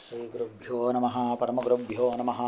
ಶ್ರೀಗುರುಭ್ಯೋ ನಮಃ ಪರಮಗುರುಭ್ಯೋ ನಮಃ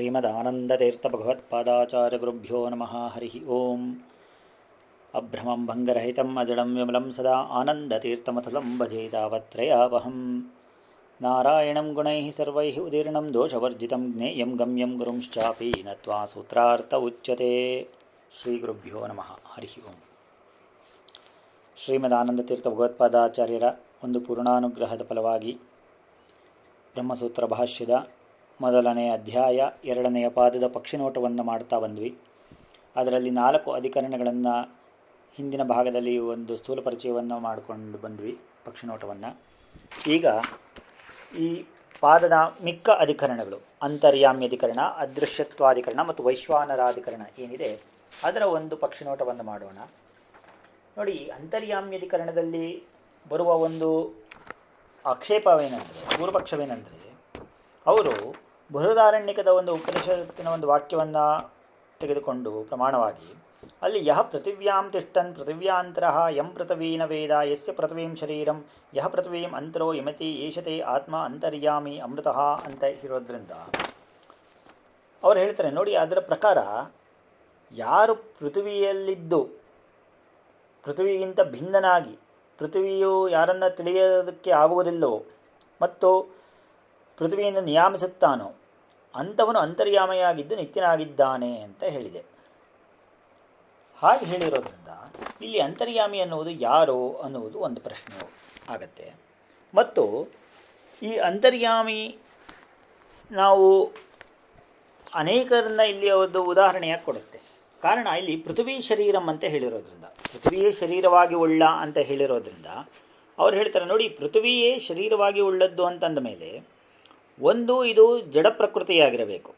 ಶ್ರೀಮದಾನಂದತೀರ್ಥಭಗವತ್ಪಾದಾಚಾರ್ಯಗುರುಭ್ಯೋ ನಮಃ ಹರಿ ಓಂ ಅಭ್ರಮಂ ಭಂಗರಹಿತಂ ಅಜಡಂ ವಿಮಲಂ ಸದಾ ಆನಂದತೀರ್ಥಮಥಲಂ ಭಜೆ ತಾವತ್ರಯಾವಹಂ ನಾರಾಯಣಂ ಗುಣೈಃ ಸರ್ವೈಃ ಉದೀರ್ಣಂ ದೋಷವರ್ಜಿತಂ ಜ್ಞೇಯಂ ಗಮ್ಯಂ ಗುರುಂಶ್ಚಾಪಿ ನತ್ವಾ ಸೂತ್ರಾರ್ಥ ಉಚ್ಯತೆ ಶ್ರೀಗುರುಭ್ಯೋ ನಮಃ ಹರಿ ಓಂ ಶ್ರೀಮದಾನಂದತೀರ್ಥ ಭಗವತ್ಪಾದಾಚಾರ್ಯರ ಒಂದು ಪೂರ್ಣಾನುಗ್ರಹದ ಫಲವಾಗಿ ಬ್ರಹ್ಮಸೂತ್ರ ಭಾಷ್ಯದ ಮೊದಲನೆಯ ಅಧ್ಯಾಯ ಎರಡನೆಯ ಪಾದದ ಪಕ್ಷಿನೋಟವನ್ನು ಮಾಡ್ತಾ ಬಂದ್ವಿ ಅದರಲ್ಲಿ ನಾಲ್ಕು ಅಧಿಕರಣಗಳನ್ನು ಹಿಂದಿನ ಭಾಗದಲ್ಲಿ ಒಂದು ಸ್ಥೂಲ ಪರಿಚಯವನ್ನು ಮಾಡಿಕೊಂಡು ಬಂದ್ವಿ ಪಕ್ಷಿನೋಟವನ್ನು ಈಗ ಈ ಪಾದದ ಮಿಕ್ಕ ಅಧಿಕರಣಗಳು ಅಂತರ್ಯಾಮ್ಯ ಅಧಿಕರಣ ಅದೃಶ್ಯತ್ವಾಧಿಕರಣ ಮತ್ತು ವೈಶ್ವಾನರಾಧಿಕರಣ ಏನಿದೆ ಅದರ ಒಂದು ಪಕ್ಷಿನೋಟವನ್ನು ಮಾಡೋಣ ನೋಡಿ ಅಂತರ್ಯಾಮ್ಯಧಿಕರಣದಲ್ಲಿ ಬರುವ ಒಂದು ಆಕ್ಷೇಪವೇನೆಂದರೆ ಪೂರ್ವಪಕ್ಷವೇನೆಂದರೆ ಅವರು ಬೃಹದಾರಣ್ಯಕದ ಒಂದು ಉಪನಿಷತ್ತಿನ ಒಂದು ವಾಕ್ಯವನ್ನು ತೆಗೆದುಕೊಂಡು ಪ್ರಮಾಣವಾಗಿ ಅಲ್ಲಿ ಯಹ ಪೃಥಿವ್ಯಾಂ ತಿಷ್ಟನ್ ಪೃಥಿವ್ಯಾಂತರ ಯಂ ಪೃಥವೀನ ವೇದ ಯಸ್ಯ ಪೃಥ್ವೀಂ ಶರೀರಂ ಯಹ ಪೃಥ್ವೀಂ ಅಂತರೋ ಯಮತಿ ಏಷತೆ ಆತ್ಮ ಅಂತರ್ಯಾಮಿ ಅಮೃತಃ ಅಂತ ಇರೋದ್ರಿಂದ ಅವ್ರು ಹೇಳ್ತಾರೆ ನೋಡಿ ಅದರ ಪ್ರಕಾರ ಯಾರು ಪೃಥ್ವಿಯಲ್ಲಿದ್ದು ಪೃಥ್ವಿಗಿಂತ ಭಿನ್ನನಾಗಿ ಪೃಥ್ವಿಯು ಯಾರನ್ನ ತಿಳಿಯೋದಕ್ಕೆ ಆಗುವುದಿಲ್ಲವೋ ಮತ್ತು ಪೃಥ್ವಿಯನ್ನು ನಿಯಾಮಿಸುತ್ತಾನೋ ಅಂಥವನು ಅಂತರ್ಯಾಮಿಯಾಗಿದ್ದು ನಿತ್ಯನಾಗಿದ್ದಾನೆ ಅಂತ ಹೇಳಿದೆ ಹಾಗೆ ಹೇಳಿರೋದ್ರಿಂದ ಇಲ್ಲಿ ಅಂತರ್ಯಾಮಿ ಅನ್ನುವುದು ಯಾರು ಅನ್ನುವುದು ಒಂದು ಪ್ರಶ್ನೆ ಆಗತ್ತೆ ಮತ್ತು ಈ ಅಂತರ್ಯಾಮಿ ನಾವು ಅನೇಕರನ್ನ ಇಲ್ಲಿ ಒಂದು ಉದಾಹರಣೆಯಾಗಿ ಕೊಡುತ್ತೆ ಕಾರಣ ಇಲ್ಲಿ ಪೃಥ್ವಿ ಶರೀರಂ ಅಂತ ಹೇಳಿರೋದ್ರಿಂದ ಪೃಥ್ವಿಯೇ ಶರೀರವಾಗಿ ಉಳ್ಳ ಅಂತ ಹೇಳಿರೋದ್ರಿಂದ ಅವ್ರು ಹೇಳ್ತಾರೆ ನೋಡಿ ಪೃಥ್ವಿಯೇ ಶರೀರವಾಗಿ ಉಳ್ಳದ್ದು ಅಂತಂದ ಮೇಲೆ ಒಂದು ಇದು ಜಡ ಪ್ರಕೃತಿಯಾಗಿರಬೇಕು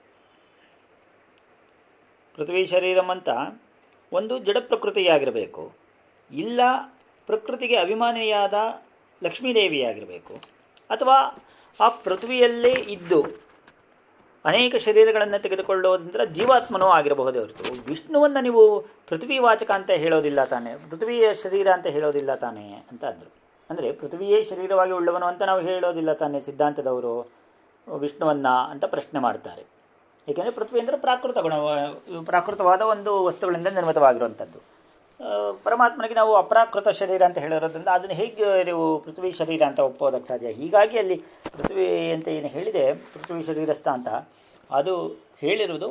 ಪೃಥ್ವಿ ಶರೀರಂ ಅಂತ ಒಂದು ಜಡ ಪ್ರಕೃತಿಯಾಗಿರಬೇಕು ಇಲ್ಲ ಪ್ರಕೃತಿಗೆ ಅಭಿಮಾನಿಯಾದ ಲಕ್ಷ್ಮೀದೇವಿಯಾಗಿರಬೇಕು ಅಥವಾ ಆ ಪೃಥ್ವಿಯಲ್ಲೇ ಇದ್ದು ಅನೇಕ ಶರೀರಗಳನ್ನು ತೆಗೆದುಕೊಳ್ಳೋದ್ರಿಂದ ಜೀವಾತ್ಮನೂ ಆಗಿರಬಹುದೇ ಹೊರತು ವಿಷ್ಣುವನ್ನು ನೀವು ಪೃಥ್ವಿ ವಾಚಕ ಅಂತ ಹೇಳೋದಿಲ್ಲ ತಾನೆ ಪೃಥ್ವಿಯ ಶರೀರ ಅಂತ ಹೇಳೋದಿಲ್ಲ ತಾನೆ ಅಂತ ಅಂದರು ಅಂದರೆ ಪೃಥ್ವಿಯೇ ಶರೀರವಾಗಿ ಉಳ್ಳವನು ಅಂತ ನಾವು ಹೇಳೋದಿಲ್ಲ ತಾನೆ ಸಿದ್ಧಾಂತದವರು ವಿಷ್ಣುವನ್ನ ಅಂತ ಪ್ರಶ್ನೆ ಮಾಡ್ತಾರೆ ಏಕೆಂದರೆ ಪೃಥ್ವಿ ಅಂದರೆ ಪ್ರಾಕೃತ ಗುಣ ಪ್ರಾಕೃತವಾದ ಒಂದು ವಸ್ತುಗಳಿಂದ ನಿರ್ಮಿತವಾಗಿರುವಂಥದ್ದು ಪರಮಾತ್ಮನಿಗೆ ನಾವು ಅಪ್ರಾಕೃತ ಶರೀರ ಅಂತ ಹೇಳಿರೋದ್ರಿಂದ ಅದನ್ನು ಹೇಗೆ ನೀವು ಪೃಥ್ವಿ ಶರೀರ ಅಂತ ಒಪ್ಪೋದಕ್ಕೆ ಸಾಧ್ಯ ಹೀಗಾಗಿ ಅಲ್ಲಿ ಪೃಥ್ವಿ ಅಂತ ಏನು ಹೇಳಿದೆ ಪೃಥ್ವಿ ಶರೀರಸ್ಥ ಅಂತ ಅದು ಹೇಳಿರುವುದು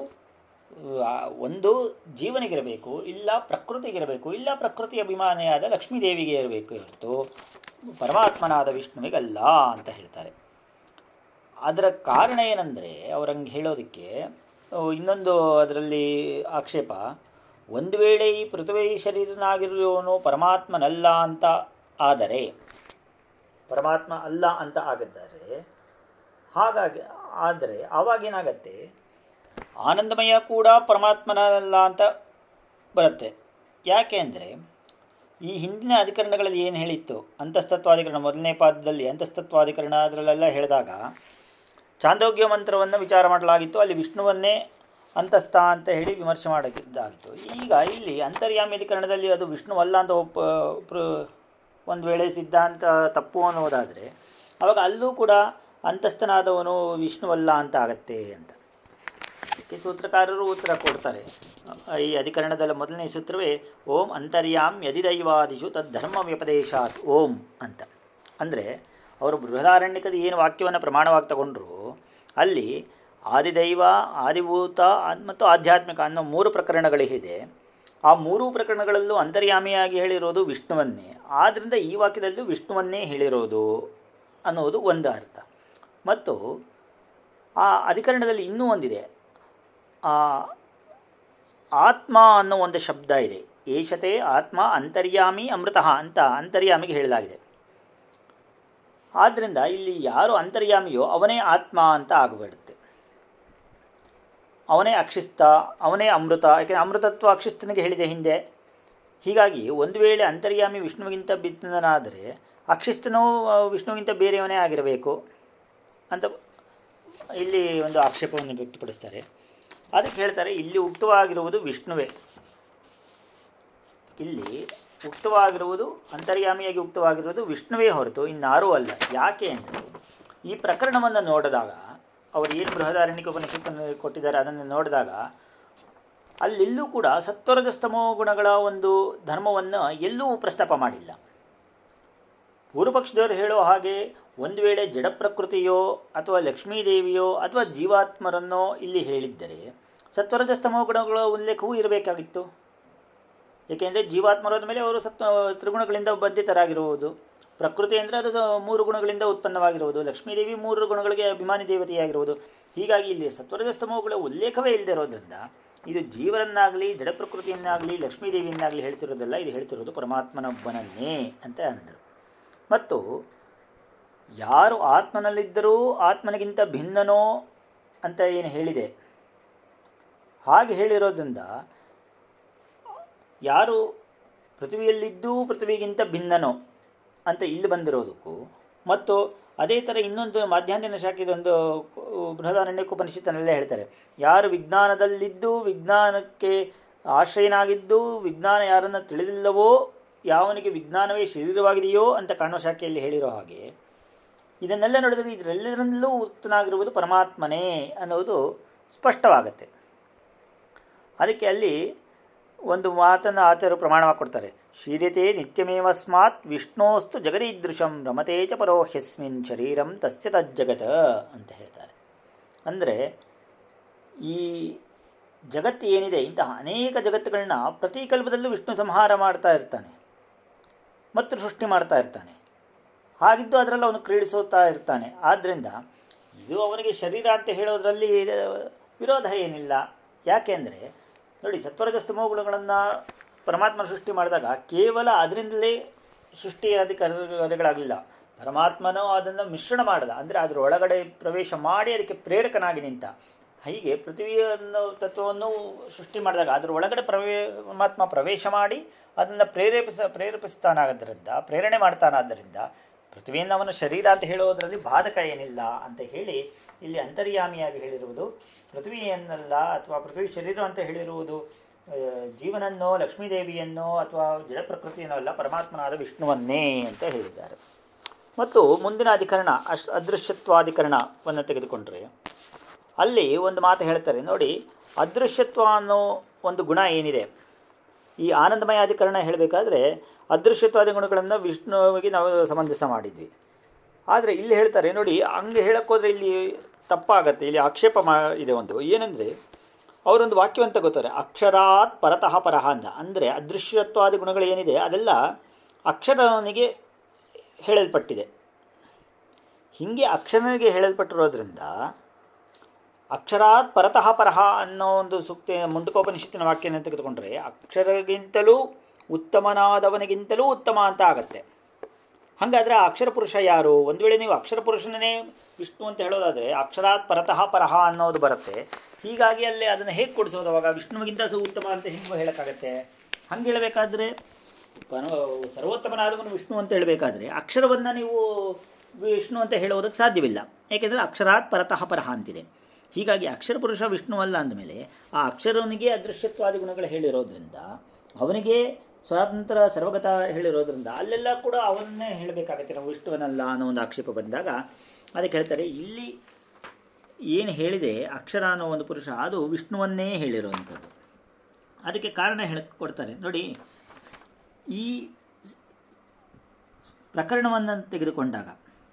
ಒಂದು ಜೀವನಿಗಿರಬೇಕು ಇಲ್ಲ ಪ್ರಕೃತಿಗಿರಬೇಕು ಇಲ್ಲ ಪ್ರಕೃತಿ ಅಭಿಮಾನಿಯಾದ ಲಕ್ಷ್ಮೀದೇವಿಗೆ ಇರಬೇಕು ಹೊರತು ಪರಮಾತ್ಮನಾದ ವಿಷ್ಣುವಿಗಲ್ಲ ಅಂತ ಹೇಳ್ತಾರೆ ಅದರ ಕಾರಣ ಏನಂದರೆ ಅವರಂಗೆ ಹೇಳೋದಕ್ಕೆ ಇನ್ನೊಂದು ಅದರಲ್ಲಿ ಆಕ್ಷೇಪ ಒಂದು ವೇಳೆ ಈ ಪೃಥ್ವಿ ಶರೀರನಾಗಿರುವವನು ಪರಮಾತ್ಮನಲ್ಲ ಅಂತ ಆದರೆ ಪರಮಾತ್ಮ ಅಲ್ಲ ಅಂತ ಆಗಿದ್ದಾರೆ ಹಾಗಾಗಿ ಆದರೆ ಆವಾಗೇನಾಗತ್ತೆ ಆನಂದಮಯ ಕೂಡ ಪರಮಾತ್ಮನಲ್ಲ ಅಂತ ಬರುತ್ತೆ ಯಾಕೆ ಅಂದರೆ ಈ ಹಿಂದಿನ ಅಧಿಕರಣಗಳಲ್ಲಿ ಏನು ಹೇಳಿತ್ತು ಅಂತಸ್ತತ್ವಾಧಿಕರಣ ಮೊದಲನೇ ಪಾದದಲ್ಲಿ ಅಂತಸ್ತತ್ವಾಧಿಕರಣ ಅದರಲ್ಲೆಲ್ಲ ಹೇಳಿದಾಗ ಚಾಂದೋಗ್ಯ ಮಂತ್ರವನ್ನು ವಿಚಾರ ಮಾಡಲಾಗಿತ್ತು ಅಲ್ಲಿ ವಿಷ್ಣುವನ್ನೇ ಅಂತಸ್ಥ ಅಂತ ಹೇಳಿ ವಿಮರ್ಶೆ ಮಾಡಿದ್ದಾಗಿತ್ತು ಈಗ ಇಲ್ಲಿ ಅಂತರ್ಯಾಮ್ಯಧಿಕರಣದಲ್ಲಿ ಅದು ವಿಷ್ಣುವಲ್ಲ ಅಂತ ಒಪ್ಪ ಒಂದು ವೇಳೆ ಸಿದ್ಧಾಂತ ತಪ್ಪು ಅನ್ನೋದಾದರೆ ಆವಾಗ ಅಲ್ಲೂ ಕೂಡ ಅಂತಸ್ಥನಾದವನು ವಿಷ್ಣುವಲ್ಲ ಅಂತ ಆಗತ್ತೆ ಅಂತ ಅದಕ್ಕೆ ಸೂತ್ರಕಾರರು ಉತ್ತರ ಕೊಡ್ತಾರೆ ಈ ಅಧಿಕರಣದ ಮೊದಲನೇ ಸೂತ್ರವೇ ಓಂ ಅಂತರ್ಯಾಮ್ ಯದಿದೈವಾದಿಶು ತದ್ಧರ್ಮ ವ್ಯಪದೇಶಾತ್ ಓಂ ಅಂತ ಅಂದರೆ ಅವರು ಬೃಹದಾರಣ್ಯಕದ ಏನು ವಾಕ್ಯವನ್ನು ಪ್ರಮಾಣವಾಗಿ ತಗೊಂಡ್ರು ಅಲ್ಲಿ ಆದಿದೈವ ಆದಿಭೂತ ಮತ್ತು ಆಧ್ಯಾತ್ಮಿಕ ಅನ್ನೋ ಮೂರು ಪ್ರಕರಣಗಳಿದೆ ಆ ಮೂರು ಪ್ರಕರಣಗಳಲ್ಲೂ ಅಂತರ್ಯಾಮಿಯಾಗಿ ಹೇಳಿರೋದು ವಿಷ್ಣುವನ್ನೇ ಆದ್ದರಿಂದ ಈ ವಾಕ್ಯದಲ್ಲೂ ವಿಷ್ಣುವನ್ನೇ ಹೇಳಿರೋದು ಅನ್ನೋದು ಒಂದು ಅರ್ಥ ಮತ್ತು ಆ ಅಧಿಕರಣದಲ್ಲಿ ಇನ್ನೂ ಒಂದಿದೆ ಆತ್ಮ ಅನ್ನೋ ಒಂದು ಶಬ್ದ ಇದೆ ಏಷತೆ ಆತ್ಮ ಅಂತರ್ಯಾಮಿ ಅಮೃತ ಅಂತ ಅಂತರ್ಯಾಮಿಗೆ ಹೇಳಲಾಗಿದೆ ಆದ್ದರಿಂದ ಇಲ್ಲಿ ಯಾರು ಅಂತರ್ಯಾಮಿಯೋ ಅವನೇ ಆತ್ಮ ಅಂತ ಆಗಿಬಿಡುತ್ತೆ ಅವನೇ ಅಕ್ಷಿಸ್ತ ಅವನೇ ಅಮೃತ ಯಾಕೆಂದರೆ ಅಮೃತತ್ವ ಅಕ್ಷಿಸ್ತನಿಗೆ ಹೇಳಿದೆ ಹಿಂದೆ ಹೀಗಾಗಿ ಒಂದು ವೇಳೆ ಅಂತರ್ಯಾಮಿ ವಿಷ್ಣುವಿಗಿಂತ ಬಿತ್ತನಾದರೆ ಅಕ್ಷಿಸ್ತನೂ ವಿಷ್ಣುವಿಗಿಂತ ಬೇರೆಯವನೇ ಆಗಿರಬೇಕು ಅಂತ ಇಲ್ಲಿ ಒಂದು ಆಕ್ಷೇಪವನ್ನು ವ್ಯಕ್ತಪಡಿಸ್ತಾರೆ ಅದಕ್ಕೆ ಹೇಳ್ತಾರೆ ಇಲ್ಲಿ ಉಕ್ತವಾಗಿರುವುದು ವಿಷ್ಣುವೇ ಇಲ್ಲಿ ಉಕ್ತವಾಗಿರುವುದು ಅಂತರ್ಯಾಮಿಯಾಗಿ ಉಕ್ತವಾಗಿರುವುದು ವಿಷ್ಣುವೇ ಹೊರತು ಇನ್ನಾರೂ ಅಲ್ಲ ಯಾಕೆ ಅಂದರೆ ಈ ಪ್ರಕರಣವನ್ನು ನೋಡಿದಾಗ ಅವರು ಏನು ಬೃಹದಾರಣ್ಯಕ ಉಪನಿಷತ್ತನ್ನು ಕೊಟ್ಟಿದ್ದಾರೆ ಅದನ್ನು ನೋಡಿದಾಗ ಅಲ್ಲೆಲ್ಲೂ ಕೂಡ ಸತ್ವರಜಸ್ತಮೋ ಗುಣಗಳ ಒಂದು ಧರ್ಮವನ್ನು ಎಲ್ಲೂ ಪ್ರಸ್ತಾಪ ಮಾಡಿಲ್ಲ ಪೂರ್ವಪಕ್ಷದವರು ಹೇಳೋ ಹಾಗೆ ಒಂದು ವೇಳೆ ಜಡ ಪ್ರಕೃತಿಯೋ ಅಥವಾ ಲಕ್ಷ್ಮೀದೇವಿಯೋ ಅಥವಾ ಜೀವಾತ್ಮರನ್ನೋ ಇಲ್ಲಿ ಹೇಳಿದ್ದರೆ ಸತ್ವರಜಸ್ತಮೋ ಗುಣಗಳ ಉಲ್ಲೇಖವೂ ಇರಬೇಕಾಗಿತ್ತು ಏಕೆಂದರೆ ಜೀವಾತ್ಮರಾದ ಮೇಲೆ ಅವರು ಸತ್ವ ತ್ರಿಗುಣಗಳಿಂದ ಬಂಧಿತರಾಗಿರುವುದು ಪ್ರಕೃತಿ ಅಂದರೆ ಅದು ಸ- ಮೂರು ಗುಣಗಳಿಂದ ಉತ್ಪನ್ನವಾಗಿರುವುದು ಲಕ್ಷ್ಮೀದೇವಿ ಮೂರು ಗುಣಗಳಿಗೆ ಅಭಿಮಾನಿ ದೇವತೆಯಾಗಿರುವುದು ಹೀಗಾಗಿ ಇಲ್ಲಿ ಸತ್ವರಜಸ್ತಮೋಗಳ ಉಲ್ಲೇಖವೇ ಇಲ್ಲದೆ ಇರೋದ್ರಿಂದ ಇದು ಜೀವರನ್ನಾಗಲಿ ಜಡ ಪ್ರಕೃತಿಯನ್ನಾಗಲಿ ಲಕ್ಷ್ಮೀದೇವಿಯನ್ನಾಗಲಿ ಹೇಳ್ತಿರೋದಲ್ಲ ಇದು ಹೇಳ್ತಿರೋದು ಪರಮಾತ್ಮನೊಬ್ಬನನ್ನೇ ಅಂತ ಅಂದರು ಮತ್ತು ಯಾರು ಆತ್ಮನಲ್ಲಿದ್ದರೂ ಆತ್ಮನಿಗಿಂತ ಭಿನ್ನನೋ ಅಂತ ಏನು ಹೇಳಿದೆ ಹಾಗೆ ಹೇಳಿರೋದ್ರಿಂದ ಯಾರು ಪೃಥ್ವಿಯಲ್ಲಿದ್ದೂ ಪೃಥ್ವಿಗಿಂತ ಭಿನ್ನನೋ ಅಂತ ಇಲ್ಲಿ ಬಂದಿರೋದಕ್ಕೂ ಮತ್ತು ಅದೇ ಥರ ಇನ್ನೊಂದು ಮಾಧ್ಯಾಹ್ನ ಶಾಖೆದೊಂದು ಬೃಹದಾರಣ್ಯಕೋಪನಿಷತ್ತಿನಲ್ಲೇ ಹೇಳ್ತಾರೆ ಯಾರು ವಿಜ್ಞಾನದಲ್ಲಿದ್ದು ವಿಜ್ಞಾನಕ್ಕೆ ಆಶ್ರಯನಾಗಿದ್ದು ವಿಜ್ಞಾನ ಯಾರನ್ನು ತಿಳಿದಿಲ್ಲವೋ ಯಾವನಿಗೆ ವಿಜ್ಞಾನವೇ ಶರೀರವಾಗಿದೆಯೋ ಅಂತ ಕಾಣುವ ಶಾಖೆಯಲ್ಲಿ ಹೇಳಿರೋ ಹಾಗೆ ಇದನ್ನೆಲ್ಲ ನೋಡಿದರೆ ಇದರೆಲ್ಲರಲ್ಲೂ ಉತ್ತನಾಗಿರುವುದು ಪರಮಾತ್ಮನೇ ಅನ್ನೋದು ಸ್ಪಷ್ಟವಾಗತ್ತೆ ಅದಕ್ಕೆ ಅಲ್ಲಿ ಒಂದು ಮಾತನ್ನು ಆಚಾರ್ಯರು ಪ್ರಮಾಣವಾಗಿ ಕೊಡ್ತಾರೆ ಶೀರ್ಯತೆ ನಿತ್ಯಮೇವಸ್ಮಾತ್ ವಿಷ್ಣೋಸ್ತು ಜಗದೀದೃಶಂ ರಮತೆ ಚ ಪರೋಹ್ಯಸ್ಮಿನ್ ಶರೀರಂ ತಸ್ಯ ತಜ್ಜಗತ ಅಂತ ಹೇಳ್ತಾರೆ ಅಂದರೆ ಈ ಜಗತ್ತು ಏನಿದೆ ಇಂತಹ ಅನೇಕ ಜಗತ್ತುಗಳನ್ನ ಪ್ರತಿ ಕಲ್ಪದಲ್ಲೂ ವಿಷ್ಣು ಸಂಹಾರ ಮಾಡ್ತಾ ಇರ್ತಾನೆ ಮತ್ತು ಸೃಷ್ಟಿ ಮಾಡ್ತಾ ಇರ್ತಾನೆ ಹಾಗಿದ್ದು ಅದರಲ್ಲಿ ಅವನು ಕ್ರೀಡಿಸುತ್ತಾ ಇರ್ತಾನೆ ಆದ್ದರಿಂದ ಇದು ಅವನಿಗೆ ಶರೀರ ಅಂತ ಹೇಳೋದ್ರಲ್ಲಿ ವಿರೋಧ ಏನಿಲ್ಲ ಯಾಕೆಂದರೆ ನೋಡಿ ಸತ್ವರಜಸ್ತಮೋಗುಣಗಳನ್ನು ಪರಮಾತ್ಮ ಸೃಷ್ಟಿ ಮಾಡಿದಾಗ ಕೇವಲ ಅದರಿಂದಲೇ ಸೃಷ್ಟಿಯಾದಿ ಕಾರ್ಯಗಳಾಗಲಿಲ್ಲ ಪರಮಾತ್ಮನೂ ಅದನ್ನು ಮಿಶ್ರಣ ಮಾಡಿದ ಅಂದರೆ ಅದರ ಒಳಗಡೆ ಪ್ರವೇಶ ಮಾಡಿ ಅದಕ್ಕೆ ಪ್ರೇರಕನಾಗಿ ನಿಂತ ಹೀಗೆ ಪೃಥ್ವಿಯನ್ನು ತತ್ವವನ್ನು ಸೃಷ್ಟಿ ಮಾಡಿದಾಗ ಅದರ ಒಳಗಡೆ ಪ್ರವೇ ಪರಮಾತ್ಮ ಪ್ರವೇಶ ಮಾಡಿ ಅದನ್ನು ಪ್ರೇರೇಪಿಸ ಪ್ರೇರೇಪಿಸ್ತಾನಾದ್ದರಿಂದ ಪ್ರೇರಣೆ ಮಾಡ್ತಾನಾದ್ದರಿಂದ ಪೃಥ್ವಿಯನ್ನು ಅವನ ಶರೀರ ಅಂತ ಹೇಳೋದರಲ್ಲಿ ಬಾಧಕ ಏನಿಲ್ಲ ಅಂತ ಹೇಳಿ ಇಲ್ಲಿ ಅಂತರ್ಯಾಮಿಯಾಗಿ ಹೇಳಿರುವುದು ಪೃಥ್ವಿಯನ್ನಲ್ಲ ಅಥವಾ ಪೃಥ್ವಿ ಶರೀರ ಅಂತ ಹೇಳಿರುವುದು ಆ, ಜೀವನನ್ನೋ ಲಕ್ಷ್ಮೀದೇವಿಯನ್ನೋ ಅಥವಾ ಜಡ ಪ್ರಕೃತಿಯನ್ನೋ ಅಲ್ಲ ಪರಮಾತ್ಮನಾದ ವಿಷ್ಣುವನ್ನೇ ಅಂತ ಹೇಳಿದ್ದಾರೆ ಮತ್ತು ಮುಂದಿನ ಅಧಿಕರಣ ಅಶ್ ಅದೃಶ್ಯತ್ವಾಧಿಕರಣವನ್ನು ತೆಗೆದುಕೊಂಡ್ರೆ ಅಲ್ಲಿ ಒಂದು ಮಾತು ಹೇಳ್ತಾರೆ ನೋಡಿ ಅದೃಶ್ಯತ್ವ ಅನ್ನೋ ಒಂದು ಗುಣ ಏನಿದೆ ಈ ಆನಂದಮಯ ಅಧಿಕರಣ ಹೇಳಬೇಕಾದ್ರೆ ಅದೃಶ್ಯತ್ವಾದಿ ಗುಣಗಳನ್ನು ವಿಷ್ಣುವಿಗೆ ನಾವು ಸಮಂಜಸ ಮಾಡಿದ್ವಿ ಆದರೆ ಇಲ್ಲಿ ಹೇಳ್ತಾರೆ ನೋಡಿ ಹಂಗೆ ಹೇಳಕ್ಕೋದ್ರೆ ಇಲ್ಲಿ ತಪ್ಪಾಗತ್ತೆ ಇಲ್ಲಿ ಆಕ್ಷೇಪ ಮಾ ಇದೆ ಒಂದು ಏನಂದರೆ ಅವರೊಂದು ವಾಕ್ಯವನ್ನು ತಗೋತಾರೆ ಅಕ್ಷರಾತ್ ಪರತಃ ಪರಹ ಅಂತ ಅಂದರೆ ಅದೃಶ್ಯತ್ವಾದಿ ಗುಣಗಳು ಏನಿದೆ ಅದೆಲ್ಲ ಅಕ್ಷರನಿಗೆ ಹೇಳಲ್ಪಟ್ಟಿದೆ ಹೀಗೆ ಅಕ್ಷರನಿಗೆ ಹೇಳಲ್ಪಟ್ಟಿರೋದ್ರಿಂದ ಅಕ್ಷರಾತ್ ಪರತಃ ಪರಹ ಅನ್ನೋ ಒಂದು ಸೂಕ್ತ ಮುಂಡಕೋಪನಿಷತ್ತಿನ ವಾಕ್ಯನ ತೆಗೆದುಕೊಂಡ್ರೆ ಅಕ್ಷರಗಿಂತಲೂ ಉತ್ತಮನಾದವನಿಗಿಂತಲೂ ಉತ್ತಮ ಅಂತ ಆಗತ್ತೆ ಹಾಗಾದರೆ ಆ ಅಕ್ಷರ ಪುರುಷ ಯಾರು ಒಂದು ವೇಳೆ ನೀವು ಅಕ್ಷರ ಪುರುಷನೇ ವಿಷ್ಣು ಅಂತ ಹೇಳೋದಾದರೆ ಅಕ್ಷರಾತ್ ಪರತಃ ಪರಹ ಅನ್ನೋದು ಬರುತ್ತೆ ಹೀಗಾಗಿ ಅಲ್ಲಿ ಅದನ್ನು ಹೇಗೆ ಕೊಡಿಸೋದು ಅವಾಗ ವಿಷ್ಣುವಿಗಿಂತ ಸಹ ಉತ್ತಮ ಅಂತ ಹೆಂಗೆ ಹೇಳೋಕ್ಕಾಗತ್ತೆ ಹಂಗೆ ಹೇಳಬೇಕಾದ್ರೆ ಪರ ಸರ್ವೋತ್ತಮನಾದವನು ವಿಷ್ಣು ಅಂತ ಹೇಳಬೇಕಾದ್ರೆ ಅಕ್ಷರವನ್ನು ನೀವು ವಿಷ್ಣು ಅಂತ ಹೇಳೋದಕ್ಕೆ ಸಾಧ್ಯವಿಲ್ಲ ಏಕೆಂದರೆ ಅಕ್ಷರಾತ್ ಪರತಃ ಪರಹ ಅಂತಿದೆ ಹೀಗಾಗಿ ಅಕ್ಷರ ಪುರುಷ ವಿಷ್ಣು ಅಲ್ಲ ಅಂದಮೇಲೆ ಆ ಅಕ್ಷರವನಿಗೆ ಅದೃಶ್ಯತ್ವಾದಿ ಗುಣಗಳು ಹೇಳಿರೋದ್ರಿಂದ ಅವನಿಗೆ ಸ್ವಾತಂತ್ರ್ಯ ಸರ್ವಗತ ಹೇಳಿರೋದ್ರಿಂದ ಅಲ್ಲೆಲ್ಲ ಕೂಡ ಅವನ್ನೇ ಹೇಳಬೇಕಾಗತ್ತೆ ನಾವು ವಿಷ್ಣುವನಲ್ಲ ಅನ್ನೋ ಒಂದು ಆಕ್ಷೇಪ ಬಂದಾಗ ಅದಕ್ಕೆ ಹೇಳ್ತಾರೆ ಇಲ್ಲಿ ಏನು ಹೇಳಿದೆ ಅಕ್ಷರ ಅನ್ನೋ ಒಂದು ಪುರುಷ ಅದು ವಿಷ್ಣುವನ್ನೇ ಹೇಳಿರುವಂಥದ್ದು ಅದಕ್ಕೆ ಕಾರಣ ಹೇಳ ಕೊಡ್ತಾರೆ ನೋಡಿ ಈ ಪ್ರಕರಣವನ್ನು ತೆಗೆದುಕೊಂಡಾಗ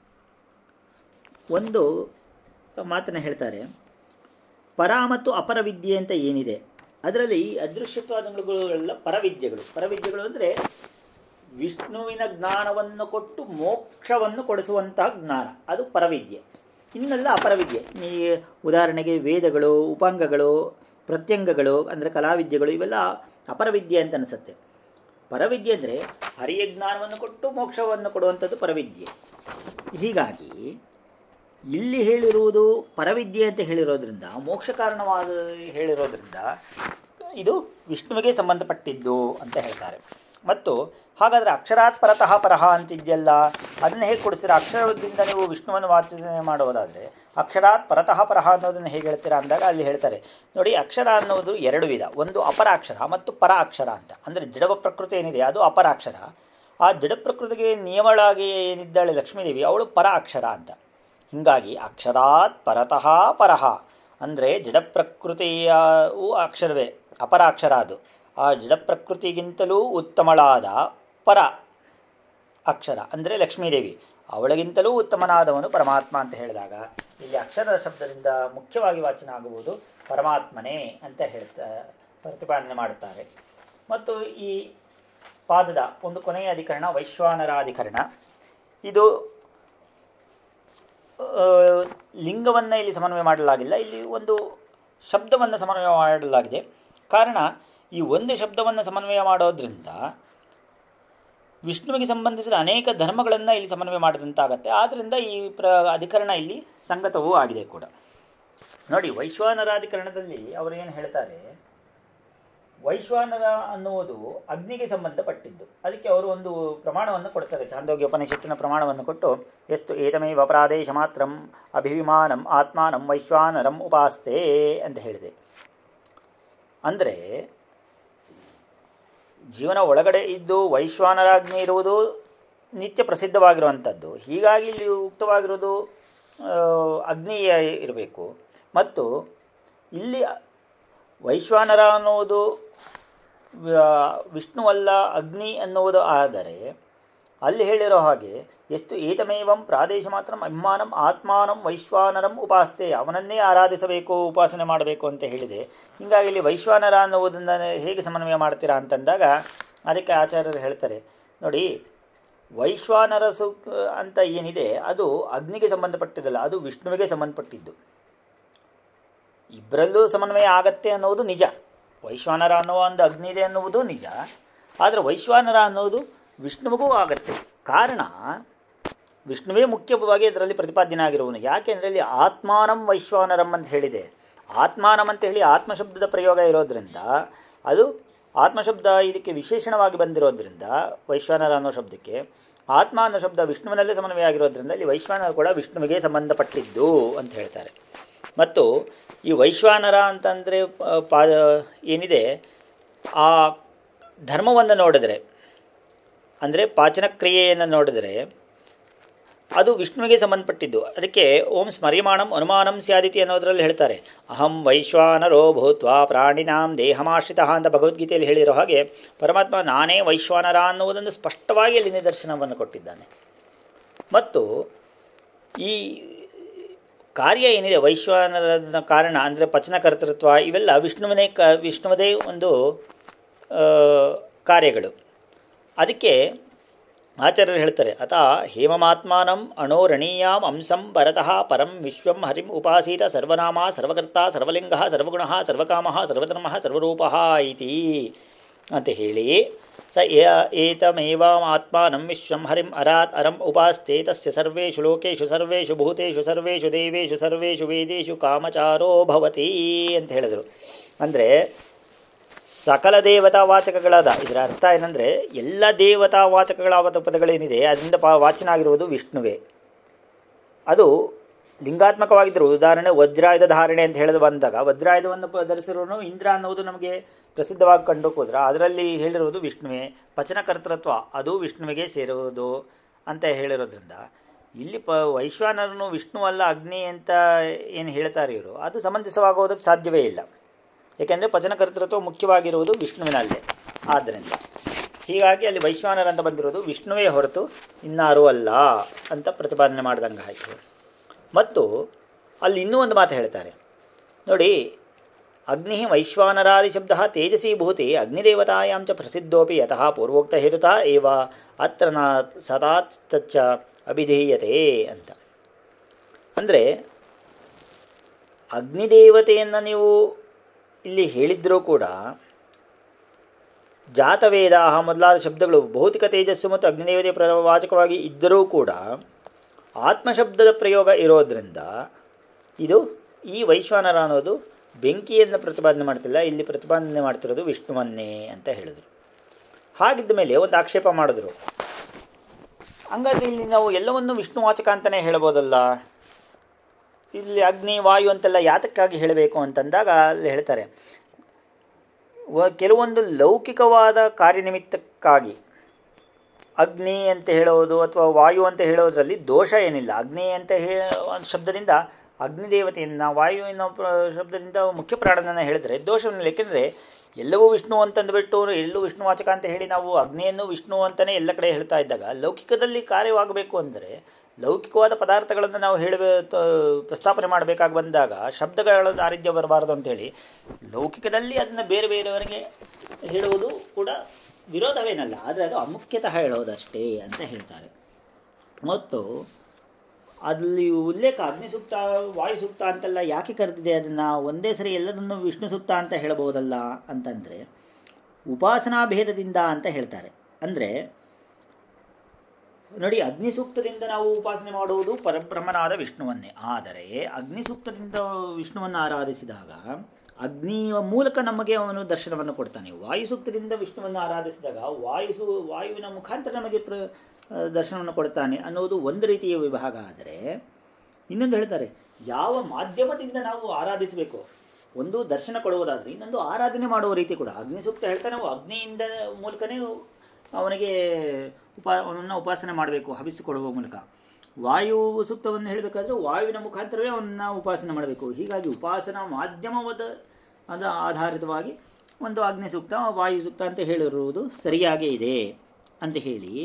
ಒಂದು ಮಾತನ್ನು ಹೇಳ್ತಾರೆ ಪರ ಮತ್ತು ಅಪರ ವಿದ್ಯೆ ಅಂತ ಏನಿದೆ ಅದರಲ್ಲಿ ಅದೃಶ್ಯತ್ವಾದಗಳೆಲ್ಲ ಪರವಿದ್ಯೆಗಳು ಪರವಿದ್ಯೆಗಳು ಅಂದರೆ ವಿಷ್ಣುವಿನ ಜ್ಞಾನವನ್ನು ಕೊಟ್ಟು ಮೋಕ್ಷವನ್ನು ಕೊಡಿಸುವಂತಹ ಜ್ಞಾನ ಅದು ಪರವಿದ್ಯೆ ಇನ್ನೆಲ್ಲ ಅಪರವಿದ್ಯೆ ಈ ಉದಾಹರಣೆಗೆ ವೇದಗಳು ಉಪಾಂಗಗಳು ಪ್ರತ್ಯಂಗಗಳು ಅಂದರೆ ಕಲಾವಿದ್ಯೆಗಳು ಇವೆಲ್ಲ ಅಪರವಿದ್ಯೆ ಅಂತ ಅನಿಸುತ್ತೆ ಪರವಿದ್ಯೆ ಅಂದರೆ ಹರಿಯ ಜ್ಞಾನವನ್ನು ಕೊಟ್ಟು ಮೋಕ್ಷವನ್ನು ಕೊಡುವಂಥದ್ದು ಪರವಿದ್ಯೆ ಹೀಗಾಗಿ ಇಲ್ಲಿ ಹೇಳಿರುವುದು ಪರವಿದ್ಯೆ ಅಂತ ಹೇಳಿರೋದ್ರಿಂದ ಮೋಕ್ಷ ಕಾರಣವಾದ ಹೇಳಿರೋದ್ರಿಂದ ಇದು ವಿಷ್ಣುವಿಗೆ ಸಂಬಂಧಪಟ್ಟಿದ್ದು ಅಂತ ಹೇಳ್ತಾರೆ ಮತ್ತು ಹಾಗಾದರೆ ಅಕ್ಷರಾತ್ ಪರತಃ ಪರಹ ಅಂತಿದೆಯಲ್ಲ ಅದನ್ನು ಹೇಗೆ ಕೊಡಿಸ್ತೀರಾ ಅಕ್ಷರದಿಂದ ನೀವು ವಿಷ್ಣುವನ್ನು ವಾಚನೆ ಮಾಡೋದಾದರೆ ಅಕ್ಷರಾತ್ ಪರತಃ ಪರಹ ಅನ್ನೋದನ್ನು ಹೇಗೆ ಹೇಳ್ತೀರಾ ಅಂದಾಗ ಅಲ್ಲಿ ಹೇಳ್ತಾರೆ ನೋಡಿ ಅಕ್ಷರ ಅನ್ನೋದು ಎರಡು ವಿಧ ಒಂದು ಅಪರ ಅಕ್ಷರ ಮತ್ತು ಪರ ಅಕ್ಷರ ಅಂತ ಅಂದರೆ ಜಡವ ಪ್ರಕೃತಿ ಏನಿದೆ ಅದು ಅಪರ ಅಕ್ಷರ ಆ ಜಡ ಪ್ರಕೃತಿಗೆ ನಿಯಮಳಾಗಿ ಏನಿದ್ದಾಳೆ ಲಕ್ಷ್ಮೀದೇವಿ ಅವಳು ಪರ ಅಕ್ಷರ ಅಂತ ಹೀಗಾಗಿ ಅಕ್ಷರಾತ್ ಪರತಃ ಪರಹ ಅಂದರೆ ಜಡ ಪ್ರಕೃತಿಯೂ ಅಕ್ಷರವೇ ಅಪರ ಅಕ್ಷರ ಅದು ಆ ಜಡ ಪ್ರಕೃತಿಗಿಂತಲೂ ಉತ್ತಮಳಾದ ಪರ ಅಕ್ಷರ ಅಂದರೆ ಲಕ್ಷ್ಮೀದೇವಿ ಅವಳಿಗಿಂತಲೂ ಉತ್ತಮನಾದವನು ಪರಮಾತ್ಮ ಅಂತ ಹೇಳಿದಾಗ ಇಲ್ಲಿ ಅಕ್ಷರ ಶಬ್ದದಿಂದ ಮುಖ್ಯವಾಗಿ ವಾಚನ ಆಗುವುದು ಪರಮಾತ್ಮನೇ ಅಂತ ಹೇಳ್ತಾ ಪ್ರತಿಪಾದನೆ ಮಾಡುತ್ತಾರೆ ಮತ್ತು ಈ ಪಾದದ ಒಂದು ಕೊನೆಯ ಅಧಿಕರಣ ವೈಶ್ವಾನರಾಧಿಕರಣ ಇದು ಲಿಂಗವನ್ನು ಇಲ್ಲಿ ಸಮನ್ವಯ ಮಾಡಲಾಗಿಲ್ಲ ಇಲ್ಲಿ ಒಂದು ಶಬ್ದವನ್ನು ಸಮನ್ವಯ ಮಾಡಲಾಗಿದೆ ಕಾರಣ ಈ ಒಂದು ಶಬ್ದವನ್ನು ಸಮನ್ವಯ ಮಾಡೋದ್ರಿಂದ ವಿಷ್ಣುವಿಗೆ ಸಂಬಂಧಿಸಿದ ಅನೇಕ ಧರ್ಮಗಳನ್ನು ಇಲ್ಲಿ ಸಮನ್ವಯ ಮಾಡಿದಂತಾಗತ್ತೆ ಆದ್ದರಿಂದ ಈ ಪ್ರ ಅಧಿಕರಣ ಇಲ್ಲಿ ಸಂಗತವೂ ಆಗಿದೆ ಕೂಡ ನೋಡಿ ವೈಶ್ವಾನರಾಧಿಕರಣದಲ್ಲಿ ಅವರು ಏನು ಹೇಳ್ತಾರೆ ವೈಶ್ವಾನರ ಅನ್ನುವುದು ಅಗ್ನಿಗೆ ಸಂಬಂಧಪಟ್ಟಿದ್ದು ಅದಕ್ಕೆ ಅವರು ಒಂದು ಪ್ರಮಾಣವನ್ನು ಕೊಡ್ತಾರೆ ಚಾಂದೋಗ್ಯ ಉಪನಿಷತ್ತಿನ ಪ್ರಮಾಣವನ್ನು ಕೊಟ್ಟು ಎಷ್ಟು ಏತಮೇವ ಪ್ರಾದೇಶ ಮಾತ್ರಂ ಅಭಿವಿಮಾನಂ ಆತ್ಮಾನಂ ವೈಶ್ವಾನರಂ ಉಪಾಸ್ತೆ ಅಂತ ಹೇಳಿದೆ ಅಂದರೆ ಜೀವನ ಒಳಗಡೆ ಇದ್ದು ವೈಶ್ವಾನರಾಗ್ನಿ ಇರುವುದು ನಿತ್ಯ ಪ್ರಸಿದ್ಧವಾಗಿರುವಂಥದ್ದು ಹೀಗಾಗಿ ಇಲ್ಲಿ ಉಕ್ತವಾಗಿರೋದು ಅಗ್ನಿ ಇರಬೇಕು ಮತ್ತು ಇಲ್ಲಿ ವೈಶ್ವಾನರ ಅನ್ನುವುದು ವಿಷ್ಣುವಲ್ಲ ಅಗ್ನಿ ಅನ್ನುವುದು ಆದರೆ ಅಲ್ಲಿ ಹೇಳಿರೋ ಹಾಗೆ ಎಷ್ಟು ಏತಮೇವಂ ಪ್ರಾದೇಶ ಮಾತ್ರ ಅಭಿಮಾನಂ ಆತ್ಮಾನಂ ವೈಶ್ವಾನರಂ ಉಪಾಸ್ತೆ ಅವನನ್ನೇ ಆರಾಧಿಸಬೇಕು ಉಪಾಸನೆ ಮಾಡಬೇಕು ಅಂತ ಹೇಳಿದೆ ಹೀಗಾಗಿ ಇಲ್ಲಿ ವೈಶ್ವಾನರ ಅನ್ನುವುದನ್ನು ಹೇಗೆ ಸಮನ್ವಯ ಮಾಡ್ತೀರಾ ಅಂತಂದಾಗ ಅದಕ್ಕೆ ಆಚಾರ್ಯರು ಹೇಳ್ತಾರೆ ನೋಡಿ ವೈಶ್ವಾನರ ಸು ಅಂತ ಏನಿದೆ ಅದು ಅಗ್ನಿಗೆ ಸಂಬಂಧಪಟ್ಟಿದ್ದಲ್ಲ ಅದು ವಿಷ್ಣುವಿಗೆ ಸಂಬಂಧಪಟ್ಟಿದ್ದು ಇಬ್ಬರಲ್ಲೂ ಸಮನ್ವಯ ಆಗತ್ತೆ ಅನ್ನೋದು ನಿಜ ವೈಶ್ವಾನರ ಅನ್ನೋ ಒಂದು ಅಗ್ನಿ ಇದೆ ಅನ್ನುವುದು ನಿಜ ಆದರೆ ವೈಶ್ವಾನರ ಅನ್ನೋದು ವಿಷ್ಣುವಿಗೂ ಆಗತ್ತೆ ಕಾರಣ ವಿಷ್ಣುವೇ ಮುಖ್ಯವಾಗಿ ಅದರಲ್ಲಿ ಪ್ರತಿಪಾದ್ಯನಾಗಿರುವನು ಯಾಕೆಂದರೆ ಇಲ್ಲಿ ಆತ್ಮಾನಂ ವೈಶ್ವಾನರಂ ಅಂತ ಹೇಳಿದೆ ಆತ್ಮಾನಂ ಅಂತ ಹೇಳಿ ಆತ್ಮಶಬ್ದದ ಪ್ರಯೋಗ ಇರೋದ್ರಿಂದ ಅದು ಆತ್ಮಶಬ್ದ ಇದಕ್ಕೆ ವಿಶೇಷಣವಾಗಿ ಬಂದಿರೋದ್ರಿಂದ ವೈಶ್ವಾನರ ಅನ್ನೋ ಶಬ್ದಕ್ಕೆ ಆತ್ಮ ಅನ್ನೋ ಶಬ್ದ ವಿಷ್ಣುವಿನಲ್ಲೇ ಸಮನ್ವಯ ಆಗಿರೋದ್ರಿಂದ ಇಲ್ಲಿ ವೈಶ್ವಾನರ ಕೂಡ ವಿಷ್ಣುವಿಗೆ ಸಂಬಂಧಪಟ್ಟಿದ್ದು ಅಂತ ಹೇಳ್ತಾರೆ ಮತ್ತು ಈ ವೈಶ್ವಾನರ ಅಂತಂದರೆ ಪಾ ಏನಿದೆ ಆ ಧರ್ಮವನ್ನು ನೋಡಿದರೆ ಅಂದರೆ ಪಾಚನ ಕ್ರಿಯೆಯನ್ನು ನೋಡಿದರೆ ಅದು ವಿಷ್ಣುವಿಗೆ ಸಂಬಂಧಪಟ್ಟಿದ್ದು ಅದಕ್ಕೆ ಓಂ ಸ್ಮರ್ಯಮಾಣಂ ಅನುಮಾನಂ ಸ್ಯಾದಿತಿ ಅನ್ನೋದರಲ್ಲಿ ಹೇಳ್ತಾರೆ ಅಹಂ ವೈಶ್ವಾನರೋ ಭೂತ್ವ ಪ್ರಾಣಿನಾಂ ದೇಹಮಾಶ್ರಿತ ಅಂತ ಭಗವದ್ಗೀತೆಯಲ್ಲಿ ಹೇಳಿರೋ ಹಾಗೆ ಪರಮಾತ್ಮ ನಾನೇ ವೈಶ್ವಾನರ ಅನ್ನುವುದನ್ನು ಸ್ಪಷ್ಟವಾಗಿ ಅಲ್ಲಿ ನಿದರ್ಶನವನ್ನು ಕೊಟ್ಟಿದ್ದಾನೆ ಮತ್ತು ಈ ಕಾರ್ಯ ಏನಿದೆ ವೈಶ್ವಾನರ ಕಾರಣ ಅಂದರೆ ಪಚನಕರ್ತೃತ್ವ ಇವೆಲ್ಲ ವಿಷ್ಣುವಿನೇ ಕ ವಿಷ್ಣುವದೇ ಒಂದು ಕಾರ್ಯಗಳು ಅದಕ್ಕೆ ಆಚಾರ್ಯರು ಹೇಳ್ತಾರೆ ಅತ ಹೇಮಮಾತ್ಮಾನಂ ಅಣೋರಣೀಯಾಂ ಅಂಶಂ ಭರತಃ ಪರಂ ವಿಶ್ವಂ ಹರಿಂ ಉಪಾಸೀತ ಸರ್ವನಾಮ ಸರ್ವಕರ್ತ ಸರ್ವಲಿಂಗ ಸರ್ವಗುಣ ಸರ್ವಕಾಮ ಸರ್ವಧರ್ಮ ಸರ್ವರೂಪ ಇತಿ ಅಂತ ಹೇಳಿ ಸ ಏತಮೇವಾತ್ಮಾನಂ ವಿಶ್ವಂ ಹರಿಂ ಅರಾತ್ ಅರಂ ಉಪಾಸ್ತೆ ತಸ್ಯ ಸರ್ವೇಷು ಲೋಕೇಶು ಸರ್ವೇಷು ಭೂತೇಷು ಸರ್ವೇಷು ದೇವೇಷು ಸರ್ವೇಷು ವೇದೇಷು ಕಾಮಚಾರೋ ಭವತಿ ಅಂತ ಹೇಳಿದರು ಅಂದರೆ ಸಕಲ ದೇವತಾ ವಾಚಕಗಳಾದ ಇದರ ಅರ್ಥ ಏನಂದರೆ ಎಲ್ಲ ದೇವತಾ ವಾಚಕಗಳಾದ ಪದಗಳೇನಿದೆ ಅದರಿಂದ ಪಾ ವಾಚನ ಆಗಿರುವುದು ವಿಷ್ಣುವೇ ಅದು ಲಿಂಗಾತ್ಮಕವಾಗಿದ್ದರು ಉದಾಹರಣೆ ವಜ್ರಾಯುಧ ಧಾರಣೆ ಅಂತ ಹೇಳಿದ ಬಂದಾಗ ವಜ್ರಾಯುಧವನ್ನು ಧರಿಸಿರೋನು ಇಂದ್ರ ಅನ್ನೋದು ನಮಗೆ ಪ್ರಸಿದ್ಧವಾಗಿ ಕಂಡು ಹೋದ್ರೆ ಅದರಲ್ಲಿ ಹೇಳಿರುವುದು ವಿಷ್ಣುವೇ ಪಚನಕರ್ತೃತ್ವ ಅದು ವಿಷ್ಣುವಿಗೆ ಸೇರುವುದು ಅಂತ ಹೇಳಿರೋದ್ರಿಂದ ಇಲ್ಲಿ ಪ ವೈಶ್ವಾನರನು ವಿಷ್ಣು ಅಲ್ಲ ಅಗ್ನಿ ಅಂತ ಏನು ಹೇಳ್ತಾರೆ ಇವರು ಅದು ಸಮಂಜಸವಾಗೋದಕ್ಕೆ ಸಾಧ್ಯವೇ ಇಲ್ಲ ಏಕೆಂದರೆ ಪಚನಕರ್ತೃತ್ವ ಮುಖ್ಯವಾಗಿರುವುದು ವಿಷ್ಣುವಿನಲ್ಲೇ ಆದ್ದರಿಂದ ಹೀಗಾಗಿ ಅಲ್ಲಿ ವೈಶ್ವಾನರ ಅಂತ ಬಂದಿರೋದು ವಿಷ್ಣುವೇ ಹೊರತು ಇನ್ನಾರೂ ಅಲ್ಲ ಅಂತ ಪ್ರತಿಪಾದನೆ ಮಾಡ್ದಂಗೆ ಆಯಿತು ಮತ್ತು ಅಲ್ಲಿ ಇನ್ನೂ ಒಂದು ಮಾತು ಹೇಳ್ತಾರೆ ನೋಡಿ ಅಗ್ನಿ ವೈಶ್ವಾನರಾದಿ ಶಬ್ದ ತೇಜಸಿ ಭೂತಿ ಅಗ್ನಿದೇವತಾಯಾಂ ಚ ಪ್ರಸಿದ್ಧೋಪಿ ಯತಃ ಪೂರ್ವೋಕ್ತ ಹೇತುತ ಏವ ಅತ್ರ ನ ಸದಾಚ ಅಭಿಧೀಯತೆ ಅಂತ ಅಂದರೆ ಅಗ್ನಿದೇವತೆಯನ್ನು ನೀವು ಇಲ್ಲಿ ಹೇಳಿದ್ರೂ ಕೂಡ ಜಾತವೇದ ಮೊದಲಾದ ಶಬ್ದಗಳು ಭೌತಿಕ ತೇಜಸ್ಸು ಮತ್ತು ಅಗ್ನಿದೇವತೆ ಪ್ರವಾಚಕವಾಗಿ ಇದ್ದರೂ ಕೂಡ ಆತ್ಮಶಬ್ದದ ಪ್ರಯೋಗ ಇರೋದರಿಂದ ಇದು ಈ ವೈಶ್ವಾನರ ಅನ್ನೋದು ಬೆಂಕಿಯನ್ನು ಪ್ರತಿಪಾದನೆ ಮಾಡ್ತಿಲ್ಲ ಇಲ್ಲಿ ಪ್ರತಿಪಾದನೆ ಮಾಡ್ತಿರೋದು ವಿಷ್ಣುವನ್ನೇ ಅಂತ ಹೇಳಿದರು ಹಾಗಿದ್ದ ಮೇಲೆ ಒಂದು ಆಕ್ಷೇಪ ಮಾಡಿದ್ರು ಹಂಗಾದ್ರೆ ಇಲ್ಲಿ ನಾವು ಎಲ್ಲವನ್ನು ವಿಷ್ಣುವಾಚಕ ಅಂತಲೇ ಹೇಳ್ಬೋದಲ್ಲ ಇಲ್ಲಿ ಅಗ್ನಿ ವಾಯು ಅಂತೆಲ್ಲ ಯಾತಕ್ಕಾಗಿ ಹೇಳಬೇಕು ಅಂತಂದಾಗ ಅಲ್ಲಿ ಹೇಳ್ತಾರೆ ವ ಕೆಲವೊಂದು ಲೌಕಿಕವಾದ ಕಾರ್ಯನಿಮಿತ್ತಕ್ಕಾಗಿ ಅಗ್ನಿ ಅಂತ ಹೇಳೋದು ಅಥವಾ ವಾಯು ಅಂತ ಹೇಳೋದ್ರಲ್ಲಿ ದೋಷ ಏನಿಲ್ಲ ಅಗ್ನಿ ಅಂತ ಹೇಳ ಒಂದು ಶಬ್ದದಿಂದ ಅಗ್ನಿದೇವತೆಯನ್ನು ವಾಯು ಅನ್ನೋ ಪ್ರ ಶಬ್ದದಿಂದ ಮುಖ್ಯ ಪ್ರಾಣನನ್ನು ಹೇಳಿದ್ರೆ ದೋಷವನ್ನಿಲ್ಲ ಏಕೆಂದರೆ ಎಲ್ಲವೂ ವಿಷ್ಣು ಅಂತಂದುಬಿಟ್ಟು ಎಲ್ಲೂ ವಿಷ್ಣುವಾಚಕ ಅಂತ ಹೇಳಿ ನಾವು ಅಗ್ನಿಯನ್ನು ವಿಷ್ಣು ಅಂತಲೇ ಎಲ್ಲ ಕಡೆ ಹೇಳ್ತಾ ಇದ್ದಾಗ ಲೌಕಿಕದಲ್ಲಿ ಕಾರ್ಯವಾಗಬೇಕು ಅಂದರೆ ಲೌಕಿಕವಾದ ಪದಾರ್ಥಗಳನ್ನು ನಾವು ಹೇಳಬೇ ಪ್ರಸ್ತಾಪನೆ ಮಾಡಬೇಕಾಗಿ ಬಂದಾಗ ಶಬ್ದಗಳ ದಾರಿದ್ರ್ಯ ಬರಬಾರದು ಅಂತೇಳಿ ಲೌಕಿಕದಲ್ಲಿ ಅದನ್ನು ಬೇರೆ ಬೇರೆಯವರಿಗೆ ಹೇಳುವುದು ಕೂಡ ವಿರೋಧವೇನಲ್ಲ ಆದರೆ ಅದು ಅಮುಖ್ಯತಃ ಹೇಳೋದಷ್ಟೇ ಅಂತ ಹೇಳ್ತಾರೆ ಮತ್ತು ಅಲ್ಲಿ ಉಲ್ಲೇಖ ಅಗ್ನಿ ಸೂಕ್ತ ವಾಯು ಸೂಕ್ತ ಅಂತೆಲ್ಲ ಯಾಕೆ ಕರೆದಿದೆ ಅದನ್ನು ಒಂದೇ ಸರಿ ಎಲ್ಲದನ್ನು ವಿಷ್ಣು ಸೂಕ್ತ ಅಂತ ಹೇಳಬಹುದಲ್ಲ ಅಂತಂದರೆ ಉಪಾಸನಾ ಭೇದದಿಂದ ಅಂತ ಹೇಳ್ತಾರೆ ಅಂದರೆ ನೋಡಿ ಅಗ್ನಿ ಸೂಕ್ತದಿಂದ ನಾವು ಉಪಾಸನೆ ಮಾಡುವುದು ಪರಬ್ರಹ್ಮನಾದ ವಿಷ್ಣುವನ್ನೇ ಆದರೆ ಅಗ್ನಿ ಸೂಕ್ತದಿಂದ ವಿಷ್ಣುವನ್ನು ಆರಾಧಿಸಿದಾಗ ಅಗ್ನಿಯ ಮೂಲಕ ನಮಗೆ ಅವನು ದರ್ಶನವನ್ನು ಕೊಡ್ತಾನೆ ವಾಯು ಸೂಕ್ತದಿಂದ ವಿಷ್ಣುವನ್ನು ಆರಾಧಿಸಿದಾಗ ವಾಯು ವಾಯುವಿನ ಮುಖಾಂತರ ನಮಗೆ ಪ್ರ ದರ್ಶನವನ್ನು ಕೊಡ್ತಾನೆ ಅನ್ನೋದು ಒಂದು ರೀತಿಯ ವಿಭಾಗ ಆದರೆ ಇನ್ನೊಂದು ಹೇಳ್ತಾರೆ ಯಾವ ಮಾಧ್ಯಮದಿಂದ ನಾವು ಆರಾಧಿಸಬೇಕು ಒಂದು ದರ್ಶನ ಕೊಡುವುದಾದರೆ ಇನ್ನೊಂದು ಆರಾಧನೆ ಮಾಡುವ ರೀತಿ ಕೂಡ ಅಗ್ನಿ ಸೂಕ್ತ ಹೇಳ್ತಾನೆ ನಾವು ಅಗ್ನಿಯಿಂದ ಮೂಲಕನೇ ಅವನಿಗೆ ಉಪಾ ಅವನನ್ನು ಉಪಾಸನೆ ಮಾಡಬೇಕು ಹವಿಸಿಕೊಡುವ ಮೂಲಕ ವಾಯು ಸೂಕ್ತವನ್ನು ಹೇಳಬೇಕಾದ್ರೆ ವಾಯುವಿನ ಮುಖಾಂತರವೇ ಅವನನ್ನು ಉಪಾಸನೆ ಮಾಡಬೇಕು ಹೀಗಾಗಿ ಉಪಾಸನಾ ಮಾಧ್ಯಮವಾದ ಅದ ಆಧಾರಿತವಾಗಿ ಒಂದು ಅಗ್ನಿ ಸೂಕ್ತ ವಾಯು ಸೂಕ್ತ ಅಂತ ಹೇಳಿರುವುದು ಸರಿಯಾಗೇ ಇದೆ ಅಂತ ಹೇಳಿ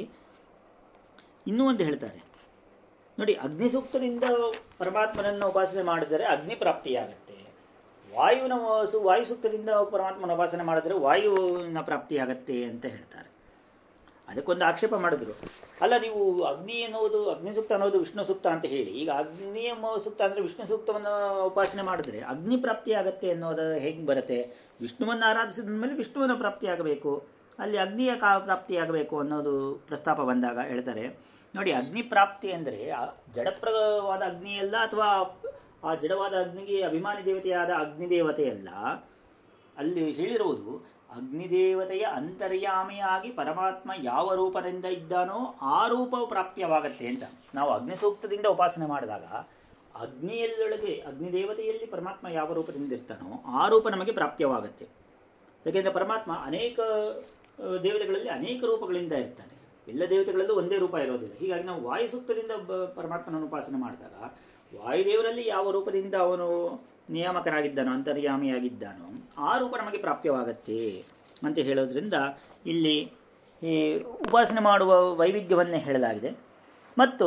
ಇನ್ನೂ ಒಂದು ಹೇಳ್ತಾರೆ ನೋಡಿ ಅಗ್ನಿ ಸೂಕ್ತದಿಂದ ಪರಮಾತ್ಮನನ್ನು ಉಪಾಸನೆ ಮಾಡಿದರೆ ಅಗ್ನಿ ಪ್ರಾಪ್ತಿಯಾಗತ್ತೆ ವಾಯುವಿನ ಸು ವಾಯು ಸೂಕ್ತದಿಂದ ಪರಮಾತ್ಮನ ಉಪಾಸನೆ ಮಾಡಿದರೆ ವಾಯುವಿನ ಪ್ರಾಪ್ತಿಯಾಗತ್ತೆ ಅಂತ ಹೇಳ್ತಾರೆ ಅದಕ್ಕೊಂದು ಆಕ್ಷೇಪ ಮಾಡಿದ್ರು ಅಲ್ಲ ನೀವು ಅಗ್ನಿ ಅನ್ನೋದು ಅಗ್ನಿ ಸೂಕ್ತ ಅನ್ನೋದು ವಿಷ್ಣು ಸೂಕ್ತ ಅಂತ ಹೇಳಿ ಈಗ ಅಗ್ನಿಯ ಸೂಕ್ತ ಅಂದರೆ ವಿಷ್ಣು ಸೂಕ್ತವನ್ನು ಉಪಾಸನೆ ಮಾಡಿದ್ರೆ ಅಗ್ನಿ ಪ್ರಾಪ್ತಿ ಆಗತ್ತೆ ಅನ್ನೋದು ಹೇಗೆ ಬರುತ್ತೆ ವಿಷ್ಣುವನ್ನು ಆರಾಧಿಸಿದ ಮೇಲೆ ವಿಷ್ಣುವಿನ ಪ್ರಾಪ್ತಿಯಾಗಬೇಕು ಅಲ್ಲಿ ಅಗ್ನಿಯ ಕಾ ಪ್ರಾಪ್ತಿಯಾಗಬೇಕು ಅನ್ನೋದು ಪ್ರಸ್ತಾಪ ಬಂದಾಗ ಹೇಳ್ತಾರೆ ನೋಡಿ ಅಗ್ನಿ ಪ್ರಾಪ್ತಿ ಅಂದರೆ ಜಡಪ್ರವಾದ ಅಗ್ನಿಯಲ್ಲ ಅಥವಾ ಆ ಜಡವಾದ ಅಗ್ನಿಗೆ ಅಭಿಮಾನಿ ದೇವತೆಯಾದ ಅಗ್ನಿದೇವತೆಯಲ್ಲ ಅಲ್ಲಿ ಹೇಳಿರುವುದು ಅಗ್ನಿದೇವತೆಯ ಅಂತರ್ಯಾಮಿಯಾಗಿ ಪರಮಾತ್ಮ ಯಾವ ರೂಪದಿಂದ ಇದ್ದಾನೋ ಆ ರೂಪವು ಪ್ರಾಪ್ಯವಾಗತ್ತೆ ಅಂತ ನಾವು ಅಗ್ನಿ ಸೂಕ್ತದಿಂದ ಉಪಾಸನೆ ಮಾಡಿದಾಗ ಅಗ್ನಿಯಲ್ಲೊಳಗೆ ಅಗ್ನಿದೇವತೆಯಲ್ಲಿ ಪರಮಾತ್ಮ ಯಾವ ರೂಪದಿಂದ ಇರ್ತಾನೋ ಆ ರೂಪ ನಮಗೆ ಪ್ರಾಪ್ಯವಾಗತ್ತೆ ಯಾಕೆಂದರೆ ಪರಮಾತ್ಮ ಅನೇಕ ದೇವತೆಗಳಲ್ಲಿ ಅನೇಕ ರೂಪಗಳಿಂದ ಇರ್ತಾನೆ ಎಲ್ಲ ದೇವತೆಗಳಲ್ಲೂ ಒಂದೇ ರೂಪ ಇರೋದಿಲ್ಲ ಹೀಗಾಗಿ ನಾವು ವಾಯು ಸೂಕ್ತದಿಂದ ಪರಮಾತ್ಮನನ್ನು ಉಪಾಸನೆ ಮಾಡಿದಾಗ ವಾಯುದೇವರಲ್ಲಿ ಯಾವ ರೂಪದಿಂದ ಅವನು ನಿಯಾಮಕನಾಗಿದ್ದಾನೋ ಅಂತರ್ಯಾಮಿಯಾಗಿದ್ದಾನೋ ಆ ರೂಪ ನಮಗೆ ಪ್ರಾಪ್ಯವಾಗತ್ತೆ ಅಂತ ಹೇಳೋದ್ರಿಂದ ಇಲ್ಲಿ ಈ ಉಪಾಸನೆ ಮಾಡುವ ವೈವಿಧ್ಯವನ್ನೇ ಹೇಳಲಾಗಿದೆ ಮತ್ತು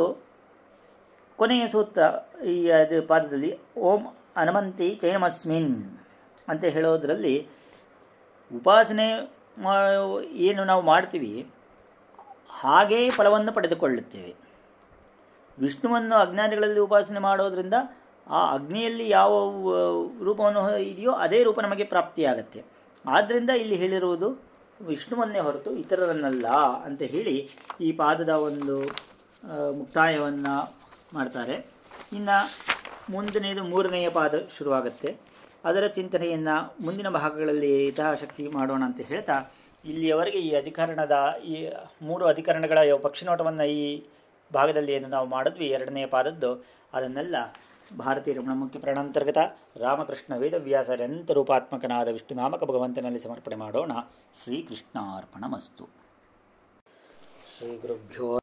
ಕೊನೆಯ ಸೂತ್ರ ಈ ಅದು ಪಾದದಲ್ಲಿ ಓಂ ಹನುಮಂತಿ ಚೈನಮಸ್ಮಿನ್ ಅಂತ ಹೇಳೋದ್ರಲ್ಲಿ ಉಪಾಸನೆ ಏನು ನಾವು ಮಾಡ್ತೀವಿ ಹಾಗೆಯೇ ಫಲವನ್ನು ಪಡೆದುಕೊಳ್ಳುತ್ತೇವೆ ವಿಷ್ಣುವನ್ನು ಅಜ್ಞಾನಿಗಳಲ್ಲಿ ಉಪಾಸನೆ ಮಾಡೋದ್ರಿಂದ ಆ ಅಗ್ನಿಯಲ್ಲಿ ಯಾವ ರೂಪವನ್ನು ಇದೆಯೋ ಅದೇ ರೂಪ ನಮಗೆ ಪ್ರಾಪ್ತಿಯಾಗತ್ತೆ ಆದ್ದರಿಂದ ಇಲ್ಲಿ ಹೇಳಿರುವುದು ವಿಷ್ಣುವನ್ನೇ ಹೊರತು ಇತರರನ್ನಲ್ಲ ಅಂತ ಹೇಳಿ ಈ ಪಾದದ ಒಂದು ಮುಕ್ತಾಯವನ್ನು ಮಾಡ್ತಾರೆ ಇನ್ನು ಮುಂದಿನೆಯದು ಮೂರನೆಯ ಪಾದ ಶುರುವಾಗುತ್ತೆ ಅದರ ಚಿಂತನೆಯನ್ನು ಮುಂದಿನ ಭಾಗಗಳಲ್ಲಿ ಯಥಾಶಕ್ತಿ ಮಾಡೋಣ ಅಂತ ಹೇಳ್ತಾ ಇಲ್ಲಿಯವರೆಗೆ ಈ ಅಧಿಕರಣದ ಈ ಮೂರು ಅಧಿಕರಣಗಳ ಪಕ್ಷಿನೋಟವನ್ನು ಈ ಭಾಗದಲ್ಲಿ ಏನು ನಾವು ಮಾಡಿದ್ವಿ ಎರಡನೇ ಪಾದದ್ದು ಅದನ್ನೆಲ್ಲ ಭಾರತೀಯ ರಮಣ ಮುಖ್ಯ ಪ್ರಾಣಾಂತರ್ಗತ ರಾಮಕೃಷ್ಣ ವೇದವ್ಯಾಸರಂತ ರೂಪಾತ್ಮಕನಾದ ವಿಷ್ಣುನಾಮಕ ಭಗವಂತನಲ್ಲಿ ಸಮರ್ಪಣೆ ಮಾಡೋಣ ಶ್ರೀಕೃಷ್ಣಾರ್ಪಣಮಸ್ತು ಶ್ರೀ ಗುರುಭ್ಯೋ